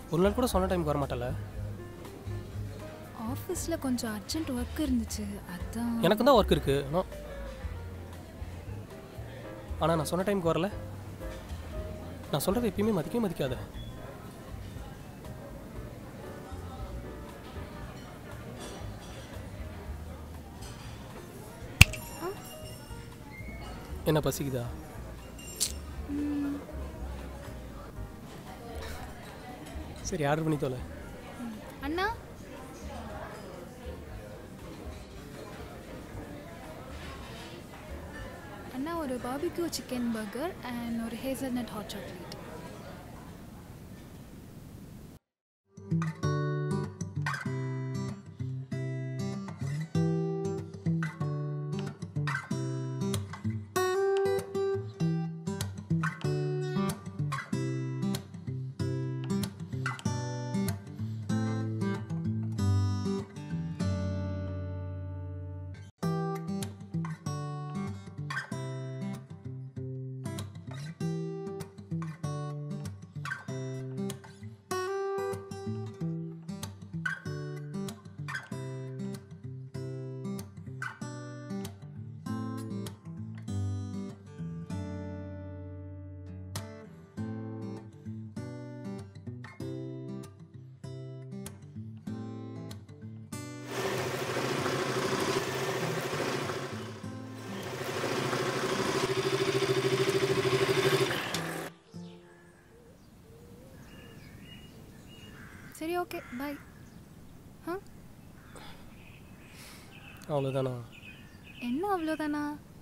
ஒரு நாள் கூட சொன்ன டைமுக்கு வர மாட்டல ஆஃபீஸில் கொஞ்சம் அர்ஜென்ட் ஒர்க் இருந்துச்சு அதான் எனக்கு தான் ஒர்க் இருக்கு நோ ஆனால் நான் சொன்ன டைமுக்கு வரல நான் சொல்கிறத எப்பயுமே மதிக்கவே மதிக்காத என்ன பசிக்குதா சரி ஆர்டர் பண்ணி தொலை அண்ணா அண்ணா ஒரு பாபிக்யூ சிக்கன் பர்கர் அண்ட் ஒரு ஹேசல்நட் ஹாட் சாக்லேட் சரி ஓகே பாய் ஆ அவ்வளோதானா என்ன அவ்வளோதானா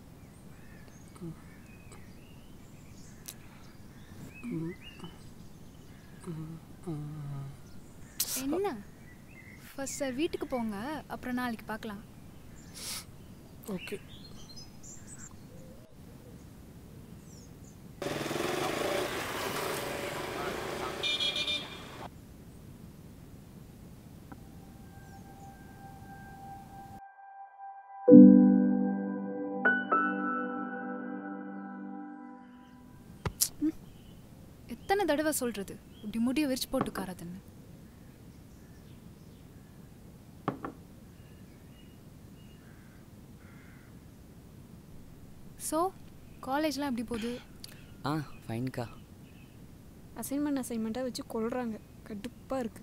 என்ன ஃபர்ஸ்ட் சார் வீட்டுக்கு போங்க அப்புறம் நாளைக்கு பார்க்கலாம் ஓகே எத்தனை தடவை சொல்கிறது இப்படி முடிய விரிச்சு போட்டு உட்காராதுன்னு ஸோ காலேஜ்லாம் எப்படி போகுது ஆ ஃபைன்க்கா அசைன்மெண்ட் அசைன்மெண்ட்டாக வச்சு கொள்றாங்க கடுப்பாக இருக்குது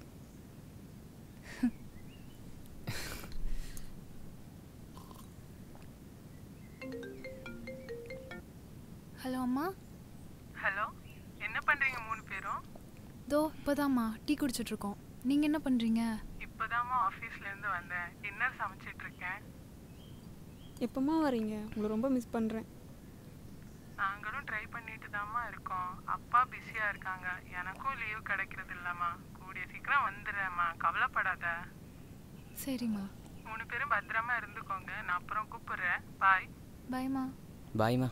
ஹலோ அம்மா ஹலோ என்ன பண்றீங்க மூணு பேரும் தோ இப்போதாம்மா டீ குடிச்சிட்ருக்கோம் நீங்கள் என்ன பண்ணுறீங்க இப்போதாம்மா ஆஃபீஸ்ல இருந்து வந்தேன் டின்னர் சமைச்சிட்டு இருக்கேன் எப்போம்மா வரீங்க உங்களை ரொம்ப மிஸ் பண்ணுறேன் நாங்களும் ட்ரை பண்ணிட்டு தாம்மா இருக்கோம் அப்பா பிஸியா இருக்காங்க எனக்கும் லீவ் கிடைக்கிறது இல்லம்மா கூடிய சீக்கிரம் வந்துடுறேம்மா கவலைப்படாத சரிம்மா மூணு பேரும் பத்திரமா இருந்துக்கோங்க நான் அப்புறம் கூப்பிடுறேன் பாய் பாய்மா பாய்மா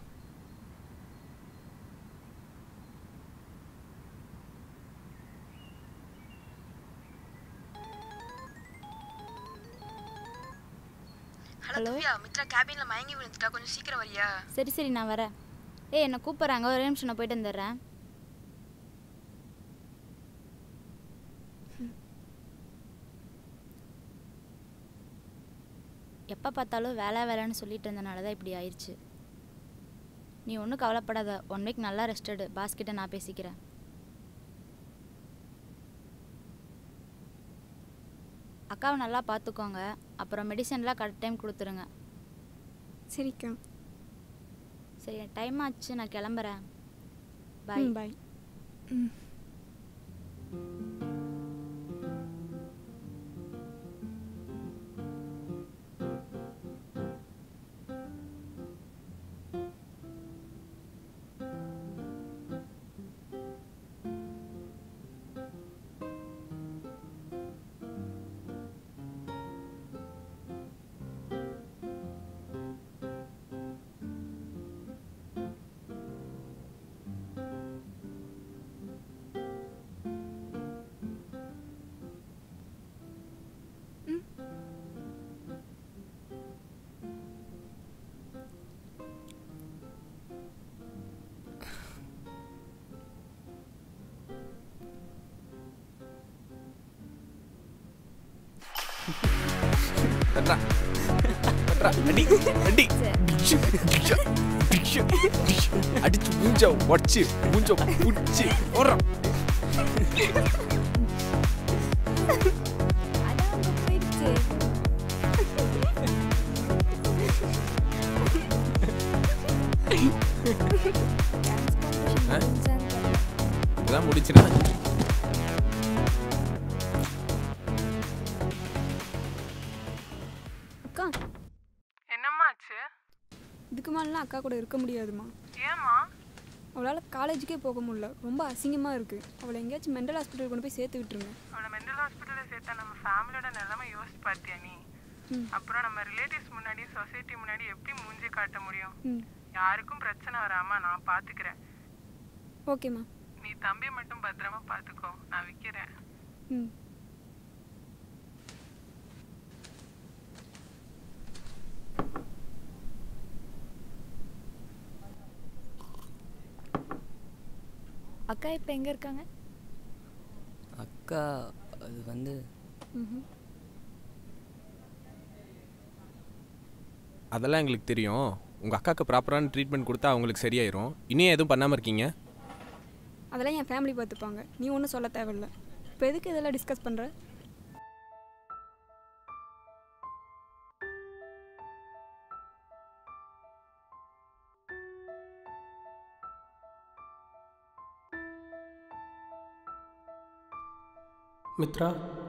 ஹலோ திவ்யா மித்ரா கேபின்ல மயங்கி விழுந்துட்டா கொஞ்சம் சீக்கிரம் வரியா சரி சரி நான் வரேன் ஏய் என்னை கூப்பிட்றாங்க ஒரு நிமிஷம் நான் போயிட்டு வந்துடுறேன் எப்போ பார்த்தாலும் வேலை வேலைன்னு சொல்லிட்டு இருந்தனால தான் இப்படி ஆயிடுச்சு நீ ஒன்றும் கவலைப்படாத ஒன் வீக் நல்லா ரெஸ்டடு பாஸ் கிட்ட நான் பேசிக்கிறேன் அக்காவை நல்லா பார்த்துக்கோங்க அப்புறம் மெடிசன்லாம் கரெக்ட் டைம் கொடுத்துருங்க சரிக்கா சரி டைம் ஆச்சு நான் கிளம்புறேன் பாய் ம் பாய் ம் தட்றா தட்றா அடி அடி டிக்ஷு, டிக்ஷு, டிக்ஷு, டிக்ஷு. அடிச்சு மூஞ்ச உடச்சு மூஞ்ச புடிச்சு ஓடுறான் ஆ? இப்பதான் முடிச்சிருக்கேன் அக்கா என்னம்மா ஆச்சு இதுக்கு மேலாம் அக்கா கூட இருக்க முடியாதுமா ஏம்மா அவளால் காலேஜுக்கே போக முடியல ரொம்ப அசிங்கமாக இருக்குது அவளை எங்கேயாச்சும் மெண்டல் ஹாஸ்பிட்டல் கொண்டு போய் சேர்த்து விட்டுருங்க அவளை மென்டல் ஹாஸ்பிட்டலில் சேர்த்தா நம்ம ஃபேமிலியோட நிலைமை யோசிச்சு பார்த்தியா நீ ம். அப்புறம் நம்ம ரிலேட்டிவ்ஸ் முன்னாடி சொசைட்டி முன்னாடி எப்படி மூஞ்சி காட்ட முடியும் ம் யாருக்கும் பிரச்சனை வராம நான் பாத்துக்கிறேன் ஓகேம்மா நீ தம்பி மட்டும் பத்திரமா பாத்துக்கோ நான் விக்கிறேன் ம் அக்கா இப்போ எங்கே இருக்காங்க அக்கா அது வந்து ம் அதெல்லாம் எங்களுக்கு தெரியும் உங்கள் அக்காவுக்கு ப்ராப்பரான ட்ரீட்மெண்ட் கொடுத்தா அவங்களுக்கு சரியாயிரும் இனியும் எதுவும் பண்ணாமல் இருக்கீங்க அதெல்லாம் என் ஃபேமிலி பார்த்துப்பாங்க நீ ஒன்றும் சொல்ல தேவையில்ல இப்போ எதுக்கு இதெல்லாம் டிஸ்கஸ் பண்ணுற மித்ரா